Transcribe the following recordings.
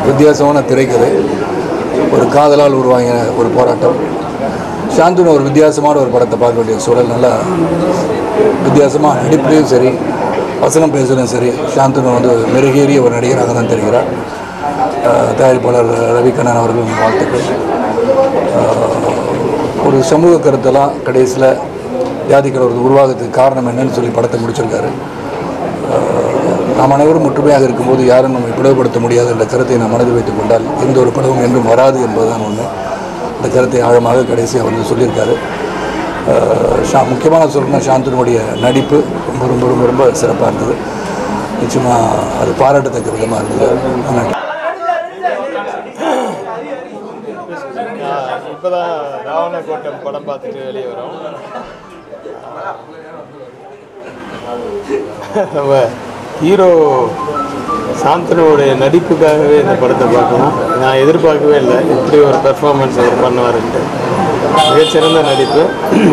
வித்தியாசமான திரைக்கதை ஒரு காதலால் உருவாகின ஒரு போராட்டம் சாந்துன்னு ஒரு வித்தியாசமான ஒரு படத்தை பார்க்க வேண்டிய சூழல் நல்லா வித்தியாசமாக நடிப்புலையும் சரி வசனம் பேசுகிறதும் சரி சாந்தனு வந்து மெருகேறிய ஒரு நடிகராக தான் தெரிகிறார் அஹ் தயாரிப்பாளர் ரவிகண்ணன் அவர்களும் வாழ்த்துக்கள் அஹ் ஒரு சமூக கருத்தெல்லாம் கடைசியில் ஜாதிக்கிற ஒரு உருவாகத்துக்கு காரணம் என்னன்னு சொல்லி படத்தை முடிச்சிருக்காரு அஹ் நாம் அனைவரும் ஒற்றுமையாக இருக்கும்போது யாரும் நம்மை பிளவுபடுத்த முடியாது என்ற கருத்தை நாம் மனதில் வைத்துக் கொண்டால் எந்த ஒரு படமும் என்றும் வராது என்பதுதான் உண்மை அந்த கருத்தை ஆழமாக கடைசியாக வந்து சொல்லியிருக்காரு அஹ் ஷா முக்கியமாக சொல்லணும்னா சாந்தனுடைய நடிப்பு ரொம்ப ரொம்ப ரொம்ப ரொம்ப சிறப்பாக இருந்தது நிச்சயமாக அது பாராட்டத்தக்க விதமாக இருந்தது நன்றி இப்போதான் ராவண கோட்டம் படம் பார்த்துட்டு வெளியே வரோம் நம்ம ஹீரோ சாந்தனுடைய நடிப்புக்காகவே இந்த படத்தை பார்க்கணும் நான் எதிர்பார்க்கவே இல்லை இப்படி ஒரு பெர்ஃபார்மன்ஸ் அவர் பண்ணுவாருன்ட்டு மிகச்சிறந்த நடிப்பு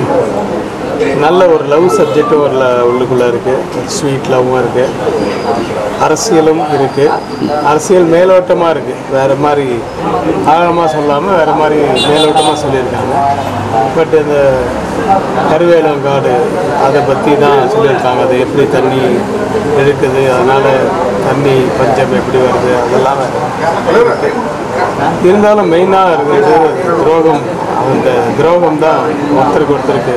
நல்ல ஒரு லவ் சப்ஜெக்டும் ஒரு ல- உள்ளுக்குள்ளே இருக்குது ஸ்வீட் லவ்வும் இருக்குது அரசியலும் இருக்குது அரசியல் மேலோட்டமாக இருக்குது வேறு மாதிரி ஆழமாக சொல்லாமல் வேறு மாதிரி மேலோட்டமாக சொல்லியிருக்காங்க பட் இந்த கருவேலங்காடு அதை பற்றி தான் சொல்லியிருக்காங்க அது எப்படி தண்ணி எடுக்குது அதனால் தண்ணி பஞ்சம் எப்படி வருது அதெல்லாம் இருக்கு. இருந்தாலும் மெயினாக இருக்கிறது துரோகம் அந்த துரோகம் தான் ஒருத்தருக்கு ஒருத்தருக்கு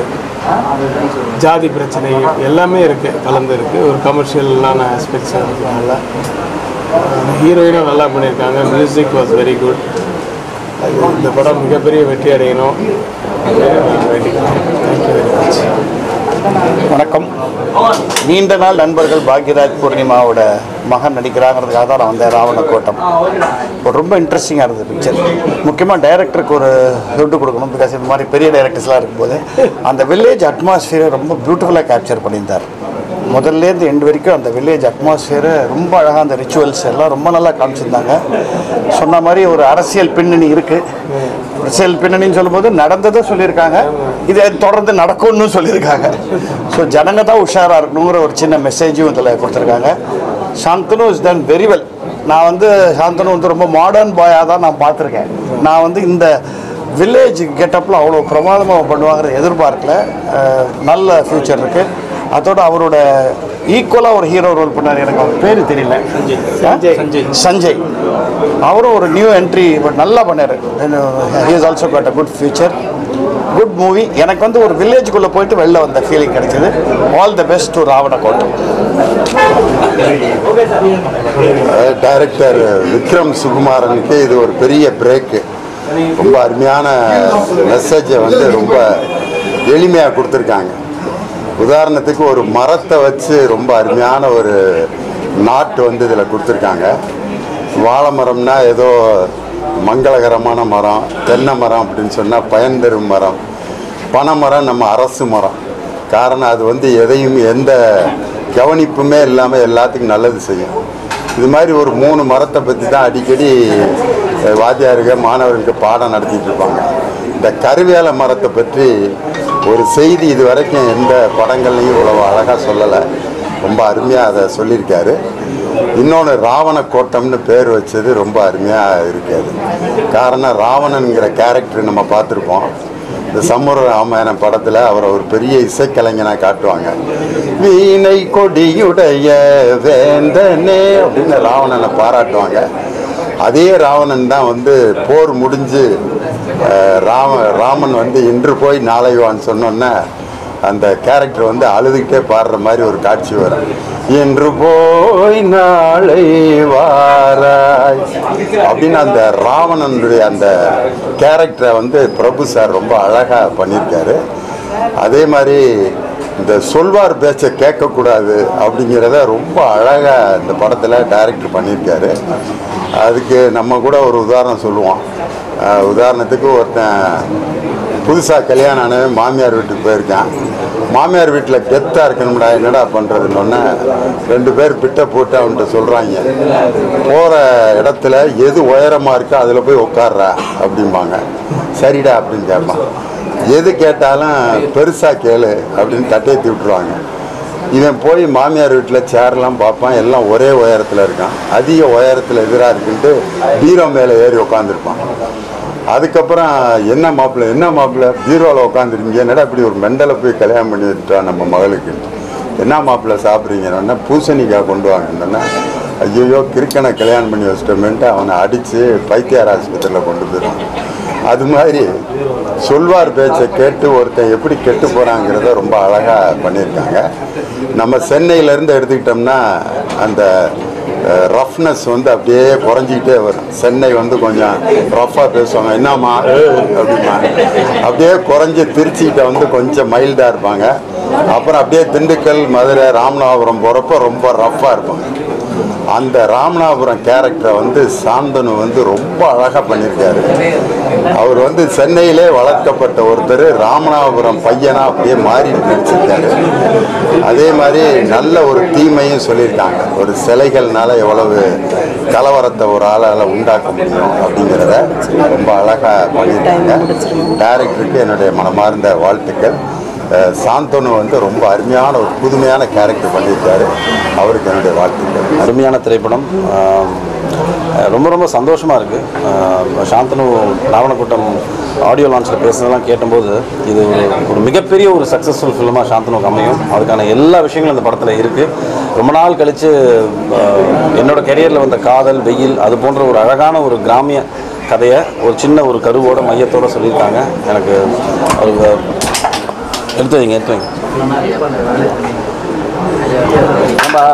ஜாதி பிரச்சனை எல்லாமே இருக்குது கலந்து இருக்குது ஒரு கமர்ஷியலான ஆஸ்பெக்ட்ஸ் இருக்கிறதுனால ஹீரோயினும் நல்லா பண்ணியிருக்காங்க மியூசிக் வாஸ் வெரி குட் இந்த படம் மிகப்பெரிய வெற்றி அடையணும் அப்படின்னு நான் வேண்டிக்கிறேன் தேங்க்யூ வெரி மச் வணக்கம் நீண்ட நாள் நண்பர்கள் பாக்யராஜ் பூர்ணிமாவோட மகன் நடிக்கிறாங்கிறதுக்காக தான் நான் வந்தேன் ராவண கோட்டம் ஒரு ரொம்ப இன்ட்ரெஸ்டிங்காக இருந்தது பிக்சர் முக்கியமாக டைரக்டருக்கு ஒரு துட்டு கொடுக்கணும் பிகாஸ் இந்த மாதிரி பெரிய டைரக்டர்ஸ்லாம் இருக்கும்போது அந்த வில்லேஜ் அட்மாஸ்ஃபியரை ரொம்ப பியூட்டிஃபுல்லாக கேப்சர் பண்ணியிருந்தார் முதல்லேருந்து எண்டு வரைக்கும் அந்த வில்லேஜ் அட்மாஸ்ஃபியரை ரொம்ப அழகாக அந்த ரிச்சுவல்ஸ் எல்லாம் ரொம்ப நல்லா காமிச்சிருந்தாங்க சொன்ன மாதிரி ஒரு அரசியல் பின்னணி இருக்குது அரசியல் பின்னணின்னு சொல்லும்போது நடந்ததை சொல்லியிருக்காங்க இது தொடர்ந்து நடக்கும்னு சொல்லியிருக்காங்க ஸோ ஜனங்க தான் உஷாராக இருக்கணுங்கிற ஒரு சின்ன மெசேஜும் இதில் கொடுத்துருக்காங்க Shanthanu is done very well நான் வந்து சாந்தனு வந்து ரொம்ப மாடர்ன் பாயாக தான் நான் பார்த்துருக்கேன் நான் வந்து இந்த வில்லேஜ் கெட்டப்பில் அவ்வளோ பிரமாதமாக பண்ணுவாங்கிறத எதிர்பார்க்கல அஹ், நல்ல ஃப்யூச்சர் இருக்குது அதோட அவரோட ஈக்குவலாக ஒரு ஹீரோ ரோல் பண்ணார் எனக்கு அவர் பேர் தெரியல சஞ்சய். சஞ்சய் சஞ்சய் அவரும் ஒரு நியூ என்ட்ரி பட் நல்லா பண்ணார் he is also got a good future good movie எனக்கு வந்து ஒரு வில்லேஜுக்குள்ளே போயிட்டு வெளில வந்த ஃபீலிங் கிடைச்சது all the best to Raavanakottam director Vikram சுகுமாரனுக்கு இது ஒரு பெரிய பிரேக்கு ரொம்ப அருமையான மெசேஜை வந்து ரொம்ப எளிமையாக கொடுத்துருக்காங்க உதாரணத்துக்கு ஒரு மரத்தை வச்சு ரொம்ப அருமையான ஒரு நாட்டு வந்து இதில் கொடுத்துருக்காங்க வாழை மரம்னா ஏதோ மங்களகரமான மரம் தென்னை மரம் அப்படின்னு சொன்னால் பயன் தரும் மரம் பனை மரம் நம்ம அரசு மரம் காரணம் அது வந்து எதையும் எந்த கவனிப்புமே இல்லாமல் எல்லாத்துக்கும் நல்லது செய்யும் இது மாதிரி ஒரு மூணு மரத்தை பற்றி தான் அடிக்கடி அஹ், வாத்தியாருங்க மாணவர்களுக்கு பாடம் நடத்திட்டு இருப்பாங்க இந்த கருவேல மரத்தை பற்றி ஒரு செய்தி இது வரைக்கும் எந்த படங்கள்லையும் இவ்வளவு அழகாக சொல்லலை ரொம்ப அருமையாக அதை சொல்லியிருக்காரு இன்னொன்று ராவண கோட்டம்னு பேர் வச்சது ரொம்ப அருமையாக இருக்காது காரணம் ராவணன்கிற கேரக்டர் நம்ம பார்த்துருப்போம் இந்த சம்மூர ராமாயணம் படத்தில் அவரை ஒரு பெரிய இசைக்கலைஞனாக காட்டுவாங்க வீணை கொடியுடைய வேந்தனே அப்படின்னு ராவணனை பாராட்டுவாங்க அதே ராவணன் தான் வந்து போர் முடிஞ்சு அஹ், ராம ராமன் வந்து இன்று போய் நாளை வான்னு சொன்னோன்னே அந்த கேரக்டர் வந்து அழுதுகிட்டே பாடுற மாதிரி ஒரு காட்சி வரும் இன்று போய் நாளை வாராய் அப்படின்னு அந்த ராவணனுடைய அந்த கேரக்டரை வந்து பிரபு சார் ரொம்ப அழகாக பண்ணியிருக்காரு அதே மாதிரி இந்த சொல்வார் பேச்சை கேட்கக்கூடாது அப்படிங்கிறத ரொம்ப அழகாக இந்த படத்தில் டைரக்டர் பண்ணியிருக்காரு அதுக்கு நம்ம கூட ஒரு உதாரணம் சொல்லுவோம் அஹ் உதாரணத்துக்கு ஒருத்தன் புதுசாக கல்யாணம் ஆனவன் மாமியார் வீட்டுக்கு போயிருக்கான் மாமியார் வீட்டில் கெத்தாக இருக்கணும்டா என்னடா பண்ணுறதுன்னொன்னே ரெண்டு பேர் பிட்டை போட்டு அவன்கிட்ட சொல்கிறாங்க போகிற இடத்துல எது உயரமாக இருக்கோ அதில் போய் உட்கார்றா அப்படிம்பாங்க சரிடா அப்படின்னு கேட்பான் எது கேட்டாலும் பெருசாக கேளு அப்படின்னு தட்டேத்தி விட்டுருவாங்க இவன் போய் மாமியார் வீட்டில் சேர்லாம் பார்ப்பான் எல்லாம் ஒரே உயரத்தில் இருக்கான் அதிக உயரத்தில் எதிராக இருக்குன்ட்டு பீரோ மேலே ஏறி உட்காந்துருப்பான் அதுக்கப்புறம் என்ன மாப்பிள்ளை என்ன மாப்பிள்ளை பீரோவில் உட்காந்துருக்கீங்க என்னடா இப்படி ஒரு மெண்டலை போய் கல்யாணம் பண்ணி வச்சுட்டா நம்ம மகளுக்கு என்ன மாப்பிள்ளை சாப்பிட்றீங்கன்னா பூசணிக்காய் கொண்டு வாங்கன்னா ஐயோ கிறுக்கனை கல்யாணம் பண்ணி வச்சிட்டோமேன்ட்டு அவனை அடித்து பைத்தியார் ஆஸ்பத்திரியில் கொண்டு போயிடுவான் அது மாதிரி சொல்வார் பேச்சை கேட்டு ஒருத்தன் எப்படி கெட்டு போகிறாங்கிறத ரொம்ப அழகாக பண்ணியிருக்காங்க நம்ம சென்னையிலேருந்து எடுத்துக்கிட்டோம்னா அந்த ரஃப்னஸ் வந்து அப்படியே குறைஞ்சிக்கிட்டே வரும் சென்னை வந்து கொஞ்சம் ரஃப்பாக பேசுவாங்க என்னம்மா ஏய் அப்படிமா அப்படியே குறைஞ்சி திருச்சிக்கிட்ட வந்து கொஞ்சம் மைல்டாக இருப்பாங்க அப்புறம் அப்படியே திண்டுக்கல் மதுரை ராமநாதபுரம் போகிறப்ப ரொம்ப ரஃப்பாக இருப்பாங்க அந்த ராமநாதபுரம் கேரக்டரை வந்து சாந்தனு வந்து ரொம்ப அழகாக பண்ணியிருக்காரு அவர் வந்து சென்னையிலே வளர்க்கப்பட்ட ஒருத்தர் ராமநாதபுரம் பையனா அப்படியே மாறி நடிச்சிருக்காரு அதே மாதிரி நல்ல ஒரு தீமையும் சொல்லியிருக்காங்க ஒரு சிலைகள்னால எவ்வளவு கலவரத்தை ஒரு ஆளால் உண்டாக்க முடியும் அப்படிங்கிறத ரொம்ப அழகாக பண்ணியிருக்காங்க டேரக்டருக்கு என்னுடைய மனமார்ந்த வாழ்த்துக்கள் அஹ் சாந்தனு வந்து ரொம்ப அருமையான ஒரு புதுமையான கேரக்டர் பண்ணியிருக்காரு அவருக்கு என்னுடைய வாழ்த்துக்கள் அருமையான திரைப்படம் ஆம், ரொம்ப ரொம்ப சந்தோஷமாக இருக்குது சாந்தனு ராவணக்கூட்டம் ஆடியோ லான்ச்சில் பேசுனதெல்லாம் கேட்டபோது இது ஒரு ஒரு மிகப்பெரிய ஒரு சக்ஸஸ்ஃபுல் ஃபிலிமாக சாந்தனுக்கு அமையும் அதுக்கான எல்லா விஷயங்களும் இந்த படத்தில் இருக்குது ரொம்ப நாள் கழித்து என்னோட கெரியரில் வந்த காதல் வெயில் அது போன்ற ஒரு அழகான ஒரு கிராமிய கதையை ஒரு சின்ன ஒரு கருவோட மையத்தோட சொல்லியிருக்காங்க எனக்கு ஒரு எடுத்து வைங்க எடுத்து வைங்க ஏம்பா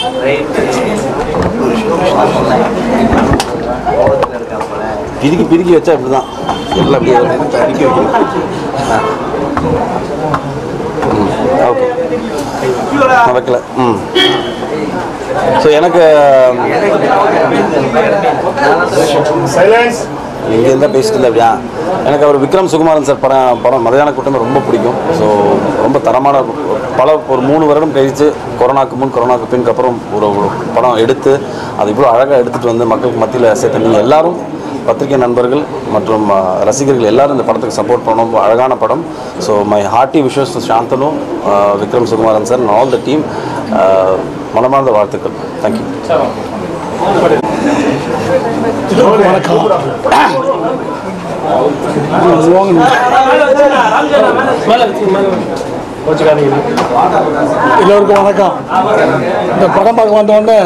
பிரிக்கி பிரிக்கி வச்சா இப்படி தான் எல்லாம் அப்படியே பிரிக்கி வைக்கணும் ஓகே நான் வைக்கல ம் ஸோ எனக்கு இங்கே இருந்தால் பேசிட்டு இருந்தேன் அப்படியா எனக்கு அவர் விக்ரம் சுகுமாரன் சார் படம் படம் மதியான கூட்டமே ரொம்ப பிடிக்கும் ஸோ ரொம்ப தரமான பல ஒரு மூணு வருடம் கழித்து கொரோனாக்கு முன் கொரோனாக்கு பின்னுக்கு அப்புறம் ஒரு ஒரு படம் எடுத்து அது இவ்வளோ அழகாக எடுத்துகிட்டு வந்து மக்களுக்கு மத்தியில் சேர்த்து நீங்கள் எல்லாரும் பத்திரிகை நண்பர்கள் மற்றும் அஹ், ரசிகர்கள் எல்லாரும் இந்த படத்துக்கு சப்போர்ட் பண்ணணும் ரொம்ப அழகான படம் so my hearty wishes Shanthanu ah, Vikram Sugumaran sir all the team மனமார்ந்த வாழ்த்துக்கள் தேங்க்யூ எல்லோருக்கும் வணக்கம் இந்த படம் பார்க்க வந்தோடனே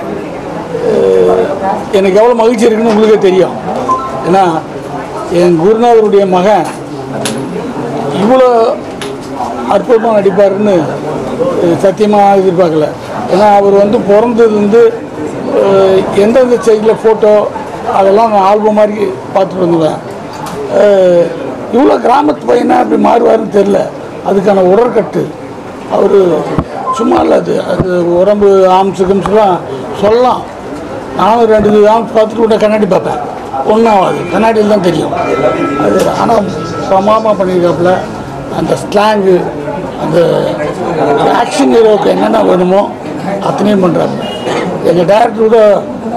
எனக்கு எவ்வளோ மகிழ்ச்சி இருக்குன்னு உங்களுக்கே தெரியும் ஏன்னா என் குருநாதருடைய மகன் இவ்வளோ அற்புதமாக நடிப்பாருன்னு சத்தியமாக எதிர்பார்க்கல ஏன்னா அவர் வந்து பிறந்ததுலேருந்து அஹ், எந்தெந்த சைடில் ஃபோட்டோ அதெல்லாம் நான் ஆல்பம் மாதிரி பார்த்துட்டு வந்துடுவேன் அஹ், இவ்வளோ கிராமத்து பையனா அப்படி மாறுவாருன்னு தெரில அதுக்கான உடற்கட்டு அவர் சும்மா இல்லை அது அது உடம்பு ஆம்ஸு கிம்ஸ்லாம் சொல்லலாம் நானும் ரெண்டு ஆம்ஸ் பார்த்துட்டு கூட கண்ணாடி பார்ப்பேன் ஒன்றும் ஆகாது கண்ணாடியில் தான் தெரியும் அது ஆனால் பிரமாதமாக பண்ணியிருக்காப்புல அந்த ஸ்லாங்கு அந்த ஆக்ஷன் ஹீரோவுக்கு என்னென்ன வேணுமோ அத்தனையும் பண்ணுறாங்க எங்கள் டேரக்டர் கூட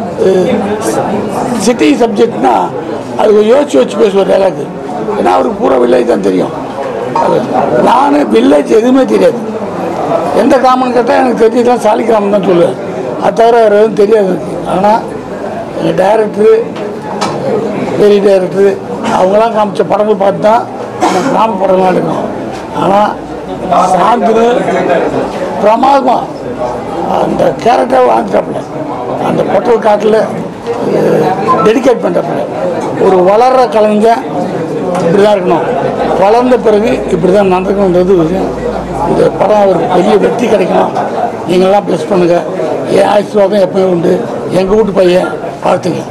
சிட்டி சப்ஜெக்ட்னா அது யோசிச்சு வச்சு பேசுவார் டைலாக் ஏன்னா அவருக்கு பூரா வில்லேஜ் தான் தெரியும் அது நான் வில்லேஜ் எதுவுமே தெரியாது எந்த கிராமம்னு கேட்டால் எனக்கு தெரிஞ்சதுலாம் சாலி கிராமம் தான் சொல்லுவேன் அது தவிர வேறு எதுவும் தெரியாது எனக்கு ஆனால் எங்கள் டைரக்டரு பெரிய டைரக்டரு அவங்களாம் காமிச்ச படங்கள் பார்த்து தான் நம்ம கிராம படங்கள்லாம் எடுக்கணும் ஆனால் சாந்தனு பிரமாதமாக அந்த கேரக்டரை வாழ்ந்துட்டாப்புல அந்த பொட்டல் காட்டில் டெடிகேட் பண்ணுறாப்புல ஒரு வளர்கிற கலைஞன் இப்படி தான் இருக்கணும் வளர்ந்த பிறகு இப்படி தான் நடக்கணுன்றது விஷயம் இந்த படம் அவருக்கு பெரிய வெற்றி கிடைக்கணும் நீங்கள்லாம் ப்ளஸ் பண்ணுங்கள் என் ஆசீர்வாதம் எப்பவுமே உண்டு எங்கள் வீட்டு பையன் வாழ்த்துங்க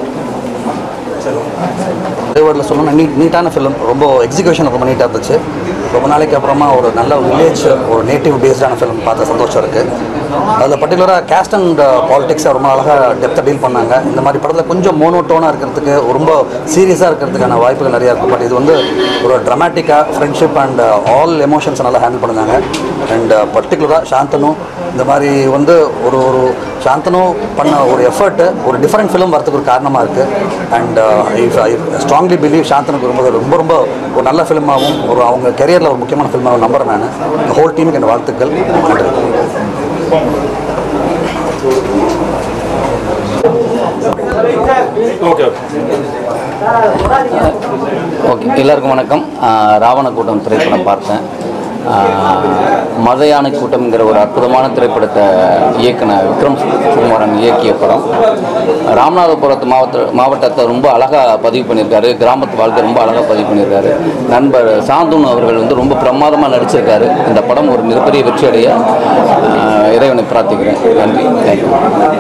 ஒரே வேர்டில் சொல்லணும்னா நீட் நீட்டான ஃபிலிம் ரொம்ப எக்ஸிக்யூஷன் ரொம்ப நீட்டாக இருந்துச்சு ரொம்ப நாளைக்கு அப்புறமா ஒரு நல்ல வில்லேஜ் ஒரு நேட்டிவ் பேஸ்டான ஃபிலிம் பார்த்த சந்தோஷம் இருக்குது அதில் பர்டிகுலராக கேஸ்ட் அண்ட் பாலிடிக்ஸை ரொம்ப அழகாக டெப்த்தாக டீல் பண்ணாங்க இந்த மாதிரி படத்தில் கொஞ்சம் மோனோட்டோனாக இருக்கிறதுக்கு ரொம்ப சீரியஸாக இருக்கிறதுக்கான வாய்ப்புகள் நிறையா இருக்கும் பட் இது வந்து ஒரு ட்ரமாட்டிக்காக ஃப்ரெண்ட்ஷிப் அண்ட் ஆல் எமோஷன்ஸை நல்லா ஹேண்டில் பண்ணுறாங்க அண்ட் பர்டிகுலராக சாந்தனு இந்த மாதிரி வந்து ஒரு ஒரு சாந்தனு பண்ண ஒரு எஃபர்ட்டு ஒரு டிஃப்ரெண்ட் ஃபிலிம் வரதுக்கு ஒரு காரணமாக இருக்குது அண்ட் ஐ ஸ்ட்ராங்லி பிலீவ் சாந்தனுக்கு ரொம்ப ரொம்ப ரொம்ப ஒரு நல்ல ஃபிலிமாகவும் ஒரு அவங்க கெரியரில் ஒரு முக்கியமான ஃபிலிமாகவும் நம்புறேன் நான் ஹோல் டீமுக்கு என் வாழ்த்துக்கள் நன்றி ஓகே எல்லாருக்கும் வணக்கம் ஆஹ் ராவண கூட்டம் திரைப்படம் பார்த்தேன் ஆஹ் மத யானை கூட்டம்ங்கிற ஒரு அற்புதமான திரைப்படத்தை இயக்குன விக்ரம் சுகுமாரன் இயக்கிய படம் ராமநாதபுரத்து மாவட்ட மாவட்டத்தை ரொம்ப அழகாக பதிவு பண்ணியிருக்காரு கிராமத்து வாழ்க்கை ரொம்ப அழகாக பதிவு பண்ணியிருக்காரு நண்பர் சாந்தூன் அவர்கள் வந்து ரொம்ப பிரமாதமாக நடிச்சிருக்காரு இந்த படம் ஒரு மிகப்பெரிய வெற்றி அடைய ஆஹ் இறைவனை பிரார்த்திக்கிறேன் நன்றி தேங்க்யூ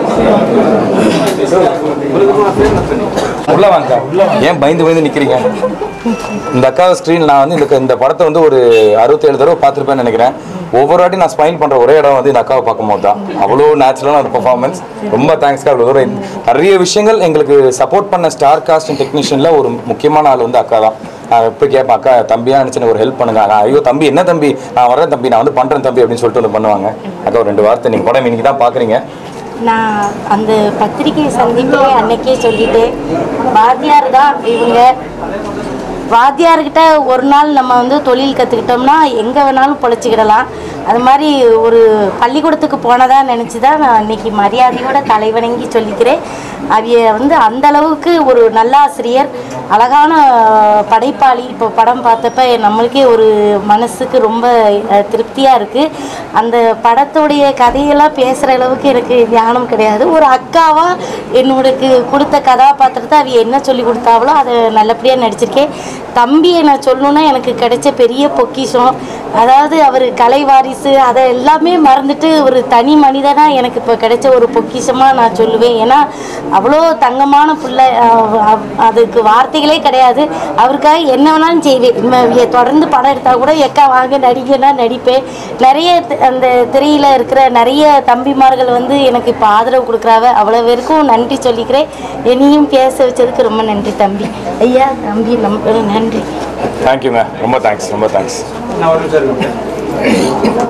உள்ள வாங்க ஏன் பயந்து பயந்து நிக்கிறீங்க இந்த அக்கா ஸ்க்ரீன் நான் வந்து இந்த இந்த படத்தை வந்து ஒரு அறுபத்தேழு தடவை பார்த்துருப்பேன்னு நினைக்கிறேன் ஒவ்வொரு வாட்டி நான் ஸ்மைல் பண்ற ஒரே இடம் வந்து இந்த அக்காவை பார்க்கும்போது தான் அவ்வளோ நேச்சுரலான ஒரு பெர்ஃபார்மன்ஸ் ரொம்ப தேங்க்ஸ்க்கா அவ்வளோ தூரம் நிறைய விஷயங்கள் எங்களுக்கு சப்போர்ட் பண்ண ஸ்டார் காஸ்ட் அண்ட் டெக்னீஷியனில் ஒரு முக்கியமான ஆள் வந்து அக்கா தான் நான் எப்போ கேட்பேன் அக்கா தம்பியா நினச்சி எனக்கு ஒரு ஹெல்ப் பண்ணுங்க நான், ஐயோ தம்பி என்ன தம்பி நான் வரேன் தம்பி நான் வந்து பண்ணுறேன் தம்பி அப்படின்னு சொல்லிட்டு வந்து பண்ணுவாங்க அக்கா ஒரு ரெண்டு வார்த்தை நீங்கள் படம் இன்னைக்கு தான் பார்க்குறீங்க நான் அந்த பத்திரிகை சந்திப்பிலே அன்னைக்கே சொல்லிட்டேன் வாத்தியார் தான் இவங்க வாத்தியார்கிட்ட ஒரு நாள் நம்ம வந்து தொழில் கற்றுக்கிட்டோம்னா எங்கே வேணாலும் பொழைச்சிக்கிடலாம் அது மாதிரி ஒரு பள்ளிக்கூடத்துக்கு போனதா நினச்சி தான் நான் இன்னைக்கு மரியாதையோட தலைவணங்கி சொல்லிக்கிறேன் அவிய வந்து அந்த அளவுக்கு ஒரு நல்லாசிரியர் அழகான படைப்பாளி இப்போ படம் பார்த்தப்ப நம்மளுக்கே ஒரு மனசுக்கு ரொம்ப திருப்தியாக இருக்குது அந்த படத்துடைய கதையெல்லாம் பேசுகிற அளவுக்கு எனக்கு ஞானம் கிடையாது ஒரு அக்காவாக என்னோடக்கு கொடுத்த கதாபாத்திரத்தை அவ என்ன சொல்லி கொடுத்தாவளோ அதை நல்லபடியாக நடிச்சிருக்கேன் தம்பியை நான் சொல்லணுன்னா எனக்கு கிடைச்ச பெரிய பொக்கிஷம் அதாவது அவர் கலை வாரிசு அதை எல்லாமே மறந்துட்டு ஒரு தனி மனிதனாக எனக்கு இப்போ கிடைச்ச ஒரு பொக்கிஷமாக நான் சொல்லுவேன் ஏன்னா அவ்வளோ தங்கமான பிள்ளை அஹ் அஹ் அதுக்கு வார்த்தைகளே கிடையாது அவருக்காக என்ன வேணாலும் செய்வேன் இனிமே இவ தொடர்ந்து படம் எடுத்தால் கூட எக்கா வாங்க நடிகனா நடிப்பேன் நிறைய தி- அந்த திரையில் இருக்கிற நிறைய தம்பிமார்கள் வந்து எனக்கு இப்போ ஆதரவு கொடுக்குறாவ அவ்வளோ பேருக்கும் நன்றி சொல்லிக்கிறேன் என்னையும் பேச வச்சதுக்கு ரொம்ப நன்றி தம்பி ஐயா தம்பி நம்ம நன்றி தேங்க்யூங்க ரொம்ப தேங்க்ஸ் ரொம்ப தேங்க்ஸ்